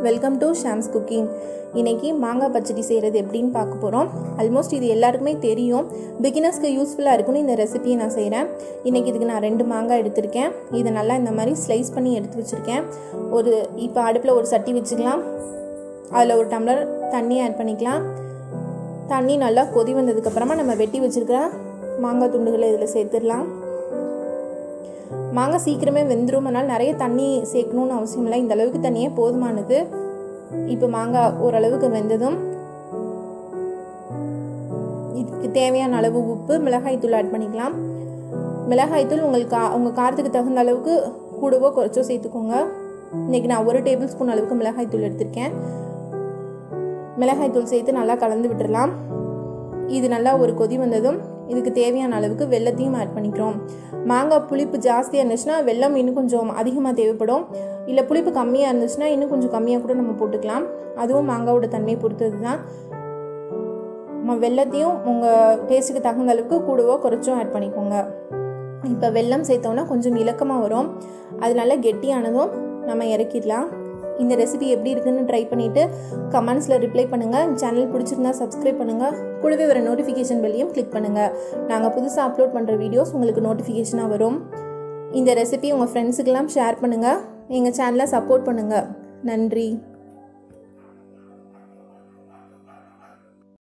welcome to Shams cooking இன்றைக்கி மாங்காய் பச்சடி செய்கிறது எப்படின்னு பார்க்க போகிறோம் ஆல்மோஸ்ட் இது எல்லாருக்குமே தெரியும் பிகினர்ஸ்க்கு யூஸ்ஃபுல்லாக இருக்குன்னு இந்த ரெசிபியை நான் செய்கிறேன் இன்றைக்கி இதுக்கு நான் ரெண்டு மாங்காய் எடுத்திருக்கேன் இதை நல்லா இந்த மாதிரி ஸ்லைஸ் பண்ணி எடுத்து வச்சுருக்கேன் ஒரு இப்போ அடுப்பில் ஒரு சட்டி வச்சுக்கலாம் அதில் ஒரு டம்ளர் தண்ணி ஆட் பண்ணிக்கலாம் தண்ணி நல்லா கொதி வந்ததுக்கப்புறமா நம்ம வெட்டி வச்சுருக்கிற மாங்காய் துண்டுகளை இதில் சேர்த்துடலாம் மாங்காய் சீக்கிரமே வெந்துடும் அதனால் நிறைய தண்ணி சேர்க்கணுன்னு அவசியம் இல்லை இந்த அளவுக்கு தண்ணியே போதுமானது இப்போ மாங்காய் ஓரளவுக்கு வெந்ததும் இதுக்கு தேவையான அளவு உப்பு மிளகாய்த்தூள் ஆட் பண்ணிக்கலாம் மிளகாய்த்தூள் உங்களுக்கு கா உங்கள் காரத்துக்கு தகுந்த அளவுக்கு கூடவோ குறைச்சோ சேர்த்துக்கோங்க இன்றைக்கி நான் ஒரு டேபிள் ஸ்பூன் அளவுக்கு மிளகாய்த்தூள் எடுத்திருக்கேன் மிளகாய்த்தூள் சேர்த்து நல்லா கலந்து விட்டுடலாம் இது நல்லா ஒரு கொதி வந்ததும் இதுக்கு தேவையான அளவுக்கு வெள்ளத்தையும் ஆட் பண்ணிக்கிறோம் மாங்காய் புளிப்பு ஜாஸ்தியாக இருந்துச்சுன்னா வெள்ளம் இன்னும் கொஞ்சம் அதிகமாக தேவைப்படும் இல்லை புளிப்பு கம்மியாக இருந்துச்சுன்னா இன்னும் கொஞ்சம் கம்மியாக கூட நம்ம போட்டுக்கலாம் அதுவும் மாங்காவோட தன்மையை பொறுத்தது தான் வெள்ளத்தையும் உங்கள் டேஸ்ட்டுக்கு தகுந்த அளவுக்கு கூடவோ குறைச்சும் ஆட் பண்ணிக்கோங்க இப்போ வெள்ளம் சேர்த்தோன்னா கொஞ்சம் இலக்கமாக வரும் அதனால கெட்டியானதும் நம்ம இறக்கிடலாம் இந்த ரெசிபி எப்படி இருக்குன்னு ட்ரை பண்ணிவிட்டு கமெண்ட்ஸில் ரிப்ளை பண்ணுங்கள் சேனல் பிடிச்சிருந்தா சப்ஸ்கிரைப் பண்ணுங்கள் கூடவே வர நோட்டிஃபிகேஷன் பெல்லையும் கிளிக் பண்ணுங்கள் நாங்கள் புதுசாக அப்லோட் பண்ணுற வீடியோஸ் உங்களுக்கு நோட்டிஃபிகேஷனாக வரும் இந்த ரெசிபி உங்கள் ஃப்ரெண்ட்ஸுக்கெல்லாம் ஷேர் பண்ணுங்கள் எங்கள் சேனலை சப்போர்ட் பண்ணுங்கள் நன்றி